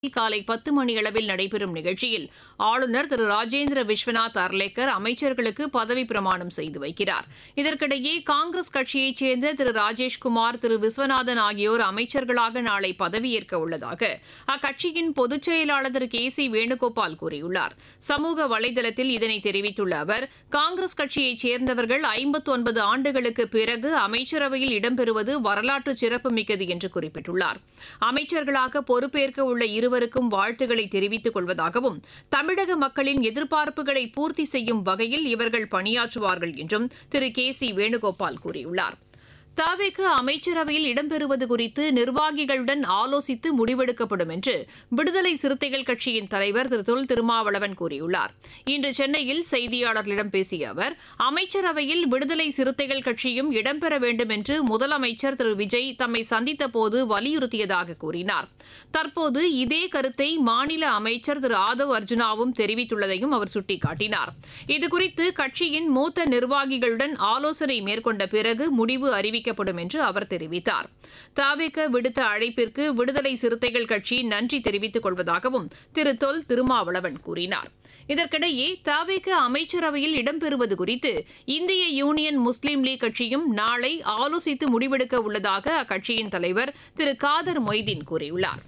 காலை பத்து மணியளவில் நடைபெறும் நிகழ்ச்சியில் ஆளுநர் திரு ராஜேந்திர விஸ்வநாத் அர்லேக்கர் அமைச்சர்களுக்கு பதவி பிரமாணம் செய்து வைக்கிறார் இதற்கிடையே காங்கிரஸ் கட்சியைச் சேர்ந்த திரு ராஜேஷ்குமார் திரு விஸ்வநாதன் ஆகியோர் அமைச்சர்களாக நாளை பதவியேற்க உள்ளதாக அக்கட்சியின் பொதுச் செயலாளர் திரு கே சி வேணுகோபால் கூறியுள்ளார் சமூக வலைதளத்தில் இதனை தெரிவித்துள்ள அவர் காங்கிரஸ் கட்சியைச் சேர்ந்தவர்கள் ஐம்பத்தொன்பது ஆண்டுகளுக்கு பிறகு அமைச்சரவையில் இடம்பெறுவது வரலாற்று சிறப்புமிக்கது என்று குறிப்பிட்டுள்ளார் அமைச்சர்களாக பொறுப்பேற்க உள்ள இருவருக்கும் வாழ்த்துக்களை தெரிவித்துக் கொள்வதாகவும் தமிழக மக்களின் எதிர்பார்ப்புகளை பூர்த்தி செய்யும் வகையில் இவர்கள் பணியாற்றுவார்கள் என்றும் திரு கே சி வேணுகோபால் கூறியுள்ளார் தாவேக்கு அமைச்சரவையில் இடம்பெறுவது குறித்து நிர்வாகிகளுடன் ஆலோசித்து முடிவெடுக்கப்படும் என்று விடுதலை சிறுத்தைகள் கட்சியின் தலைவர் திரு தொல் திருமாவளவன் கூறியுள்ளார் இன்று சென்னையில் செய்தியாளர்களிடம் பேசிய அவர் அமைச்சரவையில் விடுதலை சிறுத்தைகள் கட்சியும் இடம்பெற வேண்டும் என்று முதலமைச்சர் திரு விஜய் தம்மை சந்தித்தபோது வலியுறுத்தியதாக கூறினார் தற்போது இதே கருத்தை மாநில அமைச்சர் திரு ஆதவ் அர்ஜுனாவும் தெரிவித்துள்ளதையும் அவர் சுட்டிக்காட்டினார் இதுகுறித்து கட்சியின் மூத்த நிர்வாகிகளுடன் ஆலோசனை மேற்கொண்ட பிறகு முடிவு அறிவிக்கப்படும் என்று அவர் தெரிவித்தார் தாவேக விடுத்த அழைப்பிற்கு விடுதலை சிறுத்தைகள் கட்சி நன்றி தெரிவித்துக் கொள்வதாகவும் திரு தொல் திருமாவளவன் கூறினார் இதற்கிடையே தாவேக அமைச்சரவையில் இடம்பெறுவது குறித்து இந்திய யூனியன் முஸ்லீம் லீக் கட்சியும் நாளை ஆலோசித்து முடிவெடுக்க உள்ளதாக அக்கட்சியின் தலைவர் திரு காதர் மொய்தீன் கூறியுள்ளார்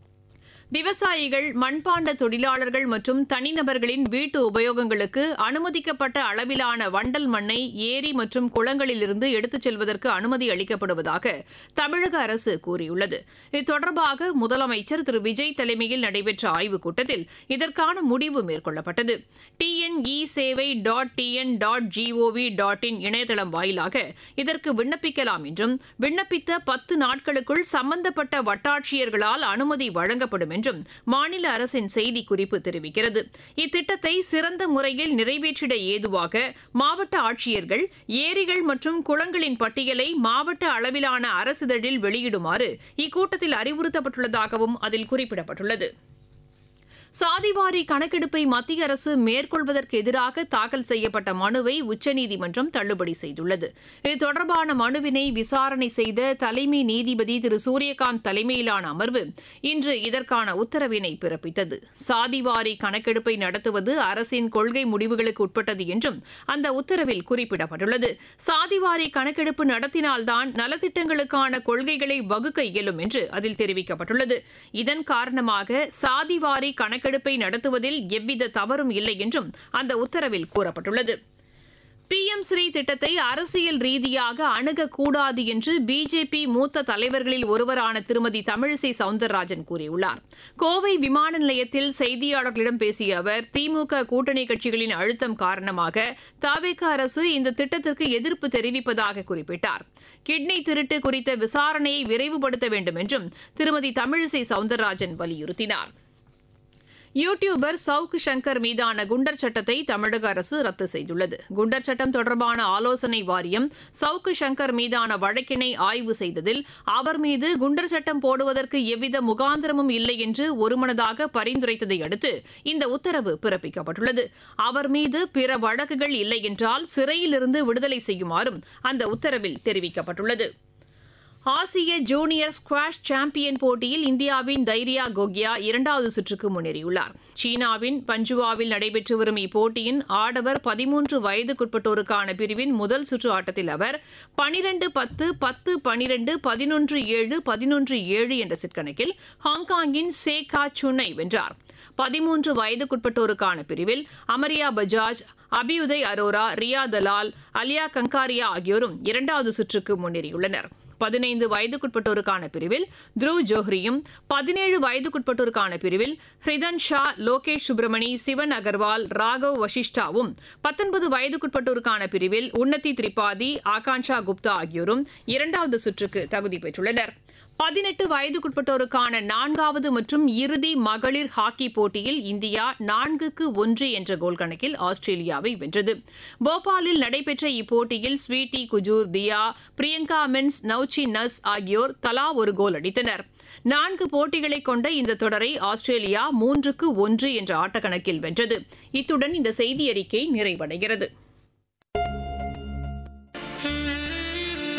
விவசாயிகள் மண்பாண்ட தொழிலாளர்கள் மற்றும் தனிநபர்களின் வீட்டு உபயோகங்களுக்கு அனுமதிக்கப்பட்ட அளவிலான வண்டல் மண்ணை ஏரி மற்றும் குளங்களிலிருந்து எடுத்துச் செல்வதற்கு அனுமதி அளிக்கப்படுவதாக தமிழக அரசு கூறியுள்ளது இது தொடர்பாக முதலமைச்சர் திரு விஜய் தலைமையில் நடைபெற்ற ஆய்வுக் கூட்டத்தில் இதற்கான முடிவு மேற்கொள்ளப்பட்டது டிஎன்இ சேவை dot TN dot GOV dot in இணையதளம் வாயிலாக இதற்கு விண்ணப்பிக்கலாம் என்றும் விண்ணப்பித்த பத்து நாட்களுக்குள் சம்பந்தப்பட்ட வட்டாட்சியர்களால் அனுமதி வழங்கப்படும் என்றும் மாநில அரசின் செய்திக்குறிப்பு தெரிவிக்கிறது இத்திட்டத்தை சிறந்த முறையில் நிறைவேற்றிட ஏதுவாக மாவட்ட ஆட்சியர்கள் ஏரிகள் மற்றும் குளங்களின் பட்டியலை மாவட்ட அளவிலான அரசிதழில் வெளியிடுமாறு இக்கூட்டத்தில் அறிவுறுத்தப்பட்டுள்ளதாகவும் அதில் குறிப்பிடப்பட்டுள்ளது சாதிவாரி கணக்கெடுப்பை மத்திய அரசு மேற்கொள்வதற்கு எதிராக தாக்கல் செய்யப்பட்ட மனுவை உச்சநீதிமன்றம் தள்ளுபடி செய்துள்ளது இது தொடர்பான மனுவினை விசாரணை செய்த தலைமை நீதிபதி திரு சூரியகாந்த் தலைமையிலான அமர்வு இன்று இதற்கான உத்தரவினை பிறப்பித்தது சாதிவாரி கணக்கெடுப்பை நடத்துவது அரசின் கொள்கை முடிவுகளுக்கு உட்பட்டது என்றும் அந்த உத்தரவில் குறிப்பிடப்பட்டுள்ளது சாதிவாரி கணக்கெடுப்பு நடத்தினால்தான் நலத்திட்டங்களுக்கான கொள்கைகளை வகுக்க இயலும் என்று அதில் தெரிவிக்கப்பட்டுள்ளது இதன் காரணமாக சாதிவாரி கணக்கு கணக்கெடுப்பை நடத்துவதில் எவ்வித தவறும் இல்லை என்றும் அந்த உத்தரவில் கூறப்பட்டுள்ளது பி எம் ஸ்ரீ திட்டத்தை அரசியல் ரீதியாக அணுகக்கூடாது என்று பிஜேபி மூத்த தலைவர்களில் ஒருவரான திருமதி தமிழிசை சவுந்தரராஜன் கூறியுள்ளார் கோவை விமான நிலையத்தில் செய்தியாளர்களிடம் பேசிய அவர் திமுக கூட்டணி கட்சிகளின் அழுத்தம் காரணமாக தாவேக அரசு இந்த திட்டத்திற்கு எதிர்ப்பு தெரிவிப்பதாக குறிப்பிட்டார் கிட்னி திருட்டு குறித்த விசாரணையை விரைவுபடுத்த வேண்டும் என்றும் திருமதி தமிழிசை சவுந்தரராஜன் வலியுறுத்தினார் யூ டியூபர் சவுக் சங்கர் மீதான குண்டர் சட்டத்தை தமிழக அரசு ரத்து செய்துள்ளது குண்டர் சட்டம் தொடர்பான ஆலோசனை வாரியம் சவுக் சங்கர் மீதான வழக்கினை ஆய்வு செய்ததில் அவர் மீது குண்டர் சட்டம் போடுவதற்கு எவ்வித முகாந்திரமும் இல்லை என்று ஒருமனதாக பரிந்துரைத்ததை அடுத்து இந்த உத்தரவு பிறப்பிக்கப்பட்டுள்ளது அவர் மீது பிற வழக்குகள் இல்லை என்றால் சிறையிலிருந்து விடுதலை செய்யுமாறும் அந்த உத்தரவில் தெரிவிக்கப்பட்டுள்ளது ஆசிய ஜூனியர் ஸ்குவாஷ் சாம்பியன் போட்டியில் இந்தியாவின் தைரியா கோகியா இரண்டாவது சுற்றுக்கு முன்னேறியுள்ளார் சீனாவின் பஞ்சுவாவில் நடைபெற்று வரும் இப்போட்டியின் ஆடவர் பதிமூன்று வயதுக்குட்பட்டோருக்கான பிரிவின் முதல் சுற்று ஆட்டத்தில் அவர் பனிரெண்டு பத்து பத்து பனிரெண்டு பதினொன்று ஏழு பதினொன்று ஏழு என்ற செட் கணக்கில் ஹாங்காங்கின் சேகா சுனை வென்றார் பதிமூன்று வயதுக்குட்பட்டோருக்கான பிரிவில் அமரியா பஜாஜ் அபியுதய் அரோரா ரியா தலால் அலியா கங்காரியா ஆகியோரும் இரண்டாவது சுற்றுக்கு முன்னேறியுள்ளனர் பதினைந்து வயதுக்குட்பட்டோருக்கான பிரிவில் த்ருவ் ஜோஹ்ரியும் பதினேழு வயதுக்குட்பட்டோருக்கான பிரிவில் ஹிரிதன் ஷா லோகேஷ் சுப்ரமணி சிவன் அகர்வால் ராகவ் வஷிஷ்டாவும் பத்தொன்பது வயதுக்குட்பட்டோருக்கான பிரிவில் உன்னதி திரிபாதி ஆகாங்ஷா குப்தா ஆகியோரும் இரண்டாவது சுற்றுக்கு தகுதி பெற்றுள்ளனர் பதினெட்டு வயதுக்குட்பட்டோருக்கான நான்காவது மற்றும் இறுதி மகளிர் ஹாக்கி போட்டியில் இந்தியா நான்குக்கு ஒன்று என்ற கோல் கணக்கில் ஆஸ்திரேலியாவை வென்றது போபாலில் நடைபெற்ற இப்போட்டியில் ஸ்வீட்டி குஜூர் தியா பிரியங்கா மென்ஸ் நவ்ச்சி நஸ் ஆகியோர் தலா ஒரு கோல் அடித்தனர் நான்கு போட்டிகளை கொண்ட இந்த தொடரை ஆஸ்திரேலியா மூன்றுக்கு ஒன்று என்ற ஆட்டக்கணக்கில் வென்றது இத்துடன் இந்த செய்தியறிக்கை நிறைவடைகிறது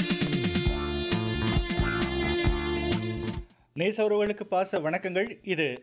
நேச உறவுகளுக்கு பாச வணக்கங்கள் இது